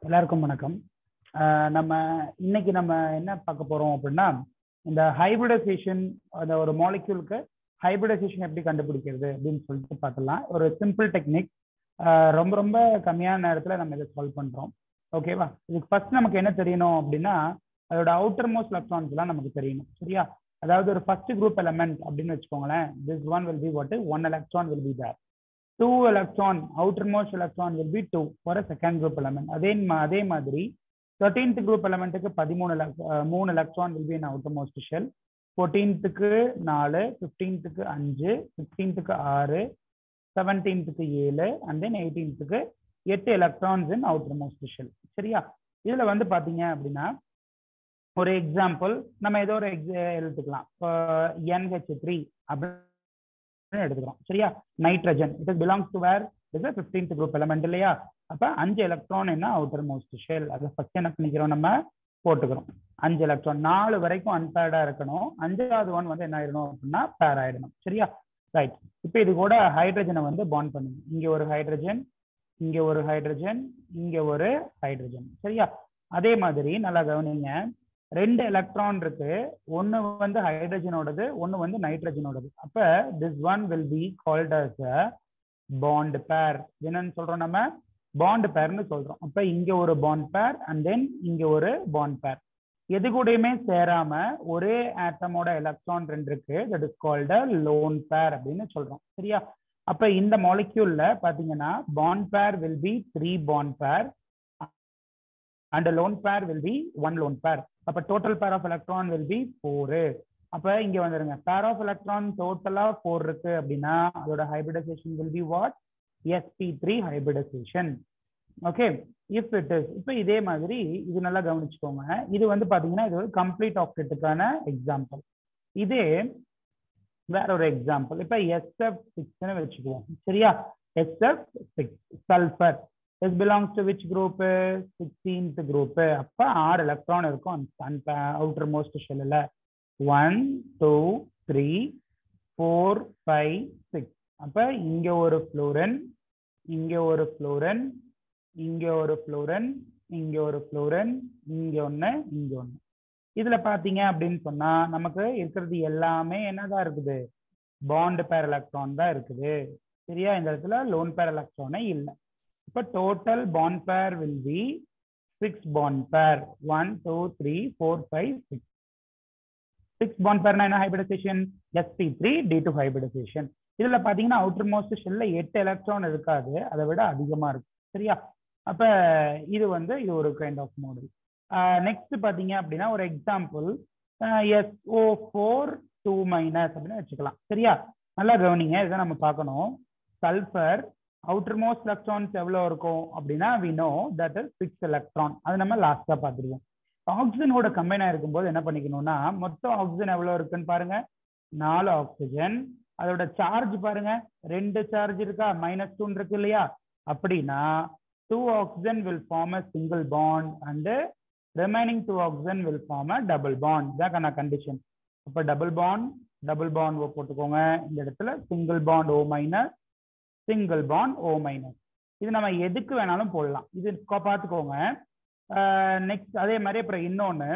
எல்லாருக்கும் வணக்கம் ஆஹ் நம்ம இன்னைக்கு நம்ம என்ன பார்க்க போறோம் அப்படின்னா இந்த ஹைபிரிடைசேஷன் அந்த ஒரு மாலிக்யூலுக்கு ஹைபிரிடைசேஷன் எப்படி கண்டுபிடிக்கிறது அப்படின்னு சொல்லிட்டு பார்க்கலாம் ஒரு சிம்பிள் டெக்னிக் ரொம்ப ரொம்ப கம்மியான நேரத்தில் நம்ம இதை சால்வ் பண்றோம் ஓகேவா இதுக்கு ஃபர்ஸ்ட் நமக்கு என்ன தெரியணும் அப்படின்னா அதோட அவுட்டர் மோஸ்ட் எலக்ட்ரான்ஸ் எல்லாம் நமக்கு தெரியணும் சரியா அதாவது ஒரு ஃபர்ஸ்ட் குரூப் எலமெண்ட் அப்படின்னு வச்சுக்கோங்களேன் this one will be what one electron will be there two electron outermost electron will be two for second group element அதே அதே மாதிரி தேர்டீன்த் குரூப் எலமெண்ட்டுக்கு பதிமூணு மூணு electron will be in outermost shell ஃபோர்டீன்த்துக்கு நாலு ஃபிஃப்டீன்த்துக்கு அஞ்சு சிக்ஸ்டீன்த்துக்கு ஆறு செவன்டீன்த்துக்கு ஏழு அண்ட் தென் எயிட்டீன்த்துக்கு எட்டு எலக்ட்ரான்ஸ் இன் அவுட்டர்மோஸ்ட் ஷெல் சரியா இதுல வந்து பாத்தீங்க அப்படின்னா ஒரு எக்ஸாம்பிள் நம்ம ஏதோ ஒரு எக்ஸ எடுத்துக்கலாம் இப்போ என்ஹெச் த்ரீ அப்படின்னு எடுத்துக்கிறோம் சரியா nitrogen it is belongs to where is fifteenth group element இல்லையா அப்ப அஞ்சு எலக்ட்ரான் என்ன அவுட்டர் மோஸ்ட் ஷெல் அதை ஃபர்ஸ்ட் என்ன பண்ணிக்கிறோம் நம்ம போட்டுக்கிறோம் அஞ்சு எலக்ட்ரான் நாலு வரைக்கும் அன்பேர்டா இருக்கணும் அஞ்சாவது ஒன் வந்து என்ன ஆயிடணும் அப்படின்னா பேர் ஆயிடணும் சரியா ரைட் இப்போ இது கூட ஹைட்ரஜனை வந்து பாண்ட் பண்ணுங்க இங்க ஒரு ஹைட்ரஜன் இங்க ஒரு ஹைட்ரஜன் இங்க ஒரு ஹைட்ரஜன் சரியா அதே மாதிரி நல்லா கவனிங்க ரெண்டு எலக்ட்ரான் இருக்கு ஒன்னு வந்து ஹைட்ரஜனோடது ஒன்னு வந்து நைட்ரஜனோடது அப்ப this one will be called as a bond pair என்னன்னு சொல்றோம் நம்ம பாண்ட் பேர்னு சொல்றோம் அப்ப இங்க ஒரு பாண்ட் பேர் அண்ட் தென் இங்க ஒரு பாண்ட் பேர் எது கூடயுமே சேராம ஒரே ஆட்டமோட எலக்ட்ரான் ரெண்டு இருக்கு that is called a lone pair அப்படின்னு சொல்றோம் சரியா அப்ப இந்த மாலிக்யூல்ல பாத்தீங்கன்னா bond pair will be three bond pair and lone pair will be one lone pair அப்ப total pair of electron will be four அப்ப இங்க வந்துருங்க பேர் ஆஃப் எலக்ட்ரான் டோட்டலா ஃபோர் இருக்கு அப்படின்னா அதோட hybridisation will be what sp three hybridisation okay if it is இப்போ இதே மாதிரி இது நல்லா கவனிச்சுக்கோங்க இது வந்து பாத்தீங்கன்னா இது ஒரு கம்ப்ளீட் ஆக்டெட்டுக்கான எக்ஸாம்பிள் இதே வேற ஒரு எக்ஸாம்பிள் இப்ப எஸ்எஃப் சிக்ஸ்னு வச்சுக்குவோம் சரியா SF six sulphur is belongs to which group sixteenth group அப்ப ஆறு எலக்ட்ரான் இருக்கும் அந்த அவுட்டர் மோஸ்ட் ஷெல்லில் one two three four five six அப்ப இங்க ஒரு ஃப்ளோரன் இங்க ஒரு ஃப்ளோரன் இங்க ஒரு ஃப்ளோரன் இங்க ஒரு ஃப்ளோரன் இங்க ஒண்ணு இங்க ஒண்ணு இதுல பாத்தீங்க அப்படின்னு சொன்னா நமக்கு இருக்கிறது எல்லாமே என்னதான் இருக்குது பாண்ட் பேர் எலக்ட்ரான் தான் இருக்குது சரியா இந்த இடத்துல லோன் பேர் எலக்ட்ரானே இல்லை இப்போ total bond pair will be six bond pair one two three four five six six bond பேர்னா என்ன hybridisation sp three D two hybridisation இதுல பாத்தீங்கன்னா அவுட்டர் மோஸ்ட் ஷெல்ல எட்டு எலக்ட்ரான் இருக்காது அதை விட அதிகமா இருக்கு சரியா அப்ப இது வந்து இது ஒரு கைண்ட் ஆஃப் மாடல் நெக்ஸ்ட் பாத்தீங்க அப்படின்னா ஒரு example SO four two minus அப்படின்னு வச்சுக்கலாம் சரியா நல்லா கவனிங்க இதை நம்ம பார்க்கணும் சல்ஃபர் அவுட்டர் மோஸ்ட் எலக்ட்ரான்ஸ் எவ்வளோ இருக்கும் அப்படின்னா we know that is six electron அது நம்ம லாஸ்டா பார்த்துருவோம் ஆக்சிஜனோட கம்பைன் ஆயிருக்கும் என்ன பண்ணிக்கணும்னா மொத்தம் ஆக்சிஜன் எவ்வளோ இருக்குன்னு பாருங்க நாலு ஆக்சிஜன் அதோட சார்ஜ் பாருங்க ரெண்டு சார்ஜ் இருக்கா மைனஸ் டூ இருக்கு இல்லையா அப்படின்னா two oxygen will form a single bond and remaining two oxygen will form a double bond இதான் கண்டிஷன் அப்போ double bond double bond O போட்டுக்கோங்க இந்த இடத்துல single bond O minus single bond O minus இது நம்ம எதுக்கு வேணாலும் போடலாம் இது பார்த்துக்கோங்க நெக்ஸ்ட் அதே மாதிரி அப்புறம் இன்னொன்று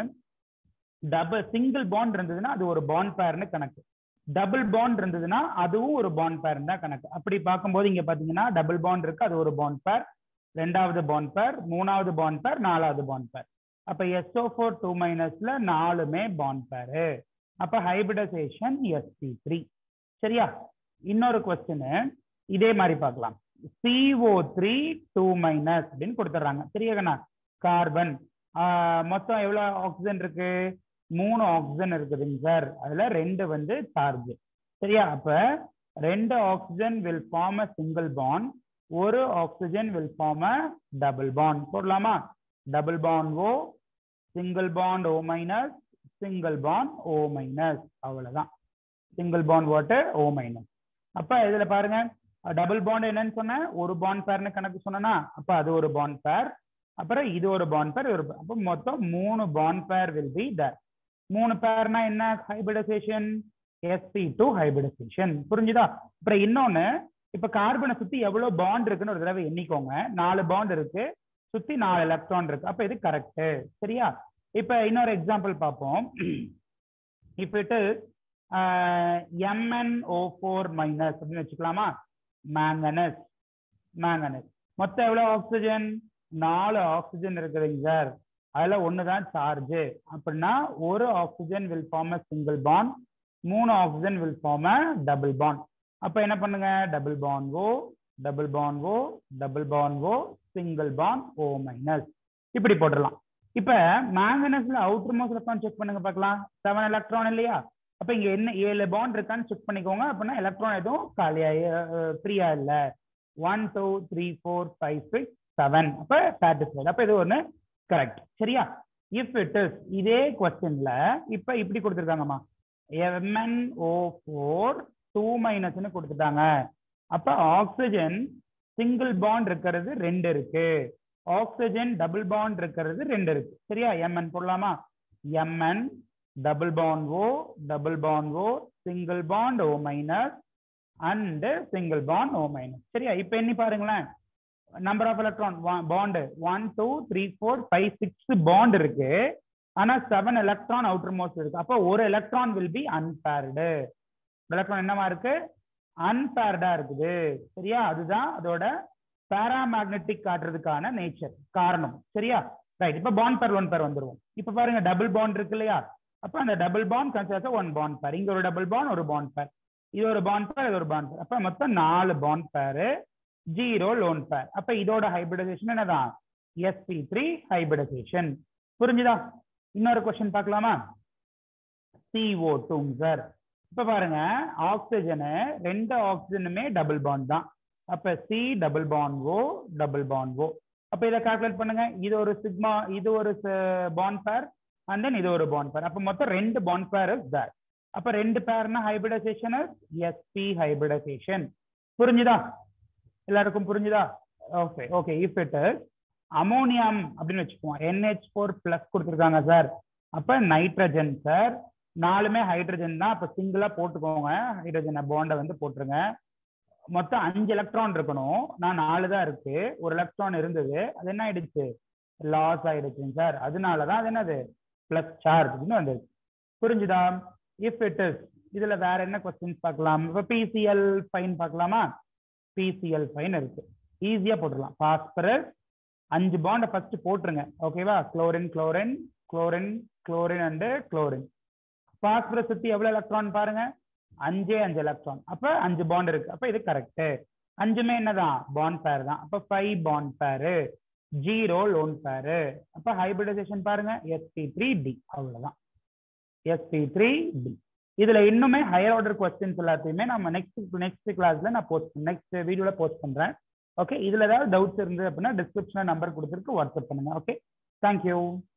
டபுள் சிங்கிள் பாண்ட் இருந்ததுன்னா அது ஒரு பாண்ட் பேர்னு கணக்கு டபுள் பாண்ட் இருந்ததுன்னா அதுவும் ஒரு பாண்ட் பேர் தான் கணக்கு அப்படி பார்க்கும்போது இங்க பாத்தீங்கன்னா டபுள் பாண்ட் இருக்கு அது ஒரு பாண்ட் பேர் ரெண்டாவது பாண்ட் பேர் மூணாவது பாண்ட் பேர் நாலாவது பாண்ட் பேர் அப்ப எஸ்ஓ ஃபோர் டூ மைனஸ்ல நாலுமே பாண்ட் பேரு அப்ப ஹைபிரிடைசேஷன் எஸ்பி த்ரீ சரியா இன்னொரு கொஸ்டின் இதே மாதிரி பார்க்கலாம் சிஓ த்ரீ டூ மைனஸ் அப்படின்னு கொடுத்துட்றாங்க சரியாங்கண்ணா கார்பன் மொத்தம் எவ்வளவு ஆக்சிஜன் இருக்கு மூணு ஆக்சிஜன் இருக்குதுங்க சார் அதுல ரெண்டு வந்து சார்ஜ் சரியா அப்ப ரெண்டு oxygen will form a single bond ஒரு oxygen will form a double bond போடலாமா double bond O single bond O minus single bond O minus அவ்வளவுதான் single bond water O minus அப்ப இதுல பாருங்க டபுள் பாண்ட் என்னன்னு சொன்ன ஒரு பாண்ட் பேர்னு கணக்கு சொன்னா அப்ப அது ஒரு பாண்ட் பேர் அப்புறம் இது ஒரு பாண்ட் பேர் ஒரு அப்போ மொத்தம் மூணு பாண்ட் பேர் வில் பி தர் மூணு பேர்னா என்ன ஹைபிரிடைசேஷன் எஸ்பி டூ ஹைபிரிடைசேஷன் புரிஞ்சுதா அப்புறம் இன்னொன்னு இப்ப கார்பனை சுத்தி எவ்வளவு பாண்ட் இருக்குன்னு ஒரு தடவை எண்ணிக்கோங்க நாலு பாண்ட் இருக்கு சுத்தி நாலு எலக்ட்ரான் இருக்கு அப்ப இது கரெக்ட் சரியா இப்ப இன்னொரு எக்ஸாம்பிள் பார்ப்போம் இப்ப இட்டு எம்என்ஓ ஃபோர் மைனஸ் அப்படின்னு வச்சுக்கலாமா மேங்கனஸ் மேங்கனஸ் மொத்தம் எவ்வளவு ஆக்சிஜன் நாலு ஆக்சிஜன் இருக்குதுங்க சார் அதுல ஒண்ணுதான் சார்ஜ் அப்படின்னா ஒரு oxygen will form a single bond மூணு oxygen will form a double bond அப்ப என்ன பண்ணுங்க double bond O double bond O double bond O single bond O minus இப்படி போட்டுடலாம் இப்ப மேங்கனஸ்ல அவுட்டர் மோஸ்ட் எலக்ட்ரான் செக் பண்ணுங்க பார்க்கலாம் செவன் எலக்ட்ரான் இல்லையா அப்ப இங்க என்ன ஏழு பாண்ட் இருக்கான்னு செக் பண்ணிக்கோங்க அப்படின்னா எலக்ட்ரான் எதுவும் காலியா ஃப்ரீயா இல்ல one two three four five six seven அப்ப சாட்டிஸ்ஃபைட் அப்ப இது ஒண்ணு கரெக்ட் சரியா இஃப் இட் இஸ் இதே கொஸ்டின்ல இப்ப இப்படி கொடுத்துருக்காங்கம்மா எம்என்ஓ ஃபோர் டூ மைனஸ்னு கொடுத்துட்டாங்க அப்ப ஆக்சிஜன் சிங்கிள் பாண்ட் இருக்கிறது ரெண்டு இருக்கு ஆக்சிஜன் டபுள் பாண்ட் இருக்கிறது ரெண்டு இருக்கு சரியா எம்என் போடலாமா Mn double bond O double bond O single bond O minus and single bond O minus சரியா இப்ப எண்ணி பாருங்களேன் number of electron bond one two three four five six bond இருக்கு ஆனா செவன் எலக்ட்ரான் அவுட்டர் மோஸ்ட் இருக்கு அப்போ ஒரு electron will be unpaired electron என்னவா இருக்கு அன்பேர்டா இருக்குது சரியா அதுதான் அதோட பேராமேக்னெட்டிக் காட்டுறதுக்கான நேச்சர் காரணம் சரியா ரைட் இப்ப பாண்ட் பேர் ஒன் பேர் வந்துருவோம் இப்ப பாருங்க டபுள் பாண்ட் இருக்கு இல்லையா அப்ப அந்த double bond consider one bond pair இங்க ஒரு டபுள் பாண்ட் ஒரு பாண்ட் பேர் இது ஒரு பாண்ட் பேர் இது ஒரு பாண்ட் பேர் அப்ப மொத்தம் நாலு bond pair zero loan pair அப்ப இதோட ஹைபிரிடைசேஷன் என்னதான் எஸ்பி த்ரீ ஹைபிரிடைசேஷன் புரிஞ்சுதா இன்னொரு கொஸ்டின் பார்க்கலாமா சிஓ டூங் சார் இப்ப பாருங்க ஆக்சிஜனு ரெண்டு ஆக்சிஜனுமே டபுள் பாண்ட் தான் அப்ப C double bond O double bond O அப்ப இதை கால்குலேட் பண்ணுங்க இது ஒரு சிக்மா இது ஒரு பாண்ட் பேர் அண்ட் தென் இது ஒரு பாண்ட் பேர் அப்ப மொத்தம் ரெண்டு பாண்ட் பேர் இஸ் தட் அப்ப ரெண்டு பேர்னா ஹைபிரிடைசேஷன் இஸ் எஸ்பி ஹைபிரிடைசேஷன் புரிஞ்சுதா எல்லாருக்கும் புரிஞ்சுதா okay okay if it is ammonium அப்படின்னு வச்சுக்குவோம் என்ஹெச் ஃபோர் பிளஸ் கொடுத்துருக்காங்க சார் அப்ப நைட்ரஜன் சார் நாலுமே ஹைட்ரஜன் தான் அப்ப சிங்கிளா போட்டுக்கோங்க ஹைட்ரஜனை பாண்டை வந்து போட்டுருங்க மொத்தம் அஞ்சு எலக்ட்ரான் இருக்கணும் நான் நாலு தான் இருக்கு ஒரு எலக்ட்ரான் இருந்தது அது என்ன ஆயிடுச்சு லாஸ் ஆயிடுச்சுங்க சார் அதனாலதான் அது என்னது பிளஸ் சார்ஜ் வந்தது புரிஞ்சுதா இஃப் இட் இஸ் இதுல வேற என்ன கொஸ்டின்ஸ் பார்க்கலாம் இப்ப பிசிஎல் ஃபைன் பார்க்கலாமா பிசிஎல் ஃபைன் இருக்கு ஈஸியா போட்டுடலாம் பாஸ்பரஸ் அஞ்சு பாண்டை ஃபர்ஸ்ட் போட்டுருங்க ஓகேவா chlorine chlorine chlorine chlorine and chlorine phosphorus சுத்தி எவ்வளவு எலக்ட்ரான் பாருங்க அஞ்சே அஞ்சு எலக்ட்ரான் அப்ப அஞ்சு பாண்ட் இருக்கு அப்ப இது கரெக்ட் அஞ்சுமே என்னதான் பாண்ட் பேர் தான் அப்ப five bond pair zero lone pair அப்ப ஹைபிரிடைசேஷன் பாருங்க எஸ்பி த்ரீ டி அவ்வளவுதான் எஸ்பி த்ரீ டி இதுல இன்னுமே ஹையர் ஆர்டர் கொஸ்டின்ஸ் எல்லாத்தையுமே நம்ம நெக்ஸ்ட் நெக்ஸ்ட் கிளாஸ்ல நான் போஸ்ட் நெக்ஸ்ட் வீடியோல போஸ்ட் பண்றேன் ஓகே இதுல ஏதாவது டவுட்ஸ் இருந்து அப்படின்னா டிஸ்கிரிப்ஷன்ல நம்பர் கொடுத்துருக்கு வாட்ஸ்அப் பண்ணுங்க ஓகே தேங்க்யூ